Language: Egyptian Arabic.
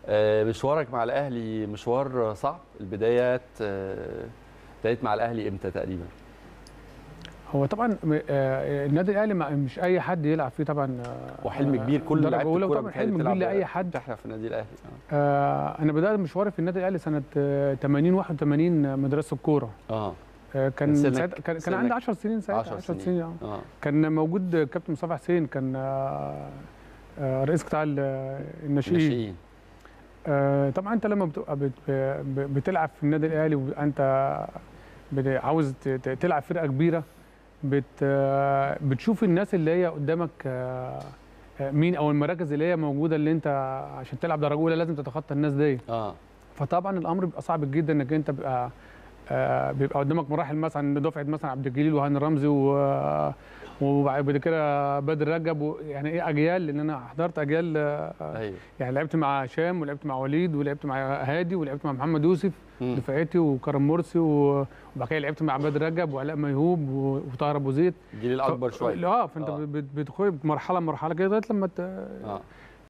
آه، مشوارك مع الاهلي مشوار صعب البدايات آه، بدايت مع الاهلي امتى تقريبا هو طبعا م- آه، النادي الاهلي ما- مش اي حد يلعب فيه طبعا آه، وحلم كبير كل درجة لعيبه أولى، الكوره وطبعا بتهيألي حلم كبير بتلعب- لاي حد تحلم في النادي الاهلي آه. آه، انا بدات مشواري في النادي الاهلي سنه آه، 80 81 مدرسه الكوره اه آه، كان كان سنك- ساعتها كان, كان سنك عندي 10 سنين ساعتها 10 10 سنين. سنين آه. اه كان موجود كابتن مصطفى حسين كان آه، آه، رئيس قطاع ال- الناشئين ناشئين آه، طبعا انت لما بتبقى بت- ب- بتلعب في النادي الاهلي وانت بت- عاوز ت- ت- تلعب فرقه كبيره بت آه، بتشوف الناس اللي هي قدامك آه، آه، مين او المراكز اللي هي موجوده اللي انت عشان تلعب درجه اولى لازم تتخطى الناس دي اه فطبعا الامر بيبقى صعب جدا انك انت بيبقى آه، بيبقى قدامك مراحل مثلا دفعه مثلا عبد الجليل وهاني رمزي و وبعد كده بدر رجب و- يعني ايه اجيال لان انا حضرت اجيال آه، ايوه يعني لعبت مع هشام ولعبت مع وليد ولعبت مع هادي ولعبت مع محمد يوسف مم. دفعتي وكرم مرسي و- وبعد كده لعبت مع بدر رجب وعلاء ميهوب و- وطاهر ابو زيد الجيل الاكبر ف- شويه اه فانت آه. بت- بتدخل مرحله مرحله كده لغايه لما ت... اه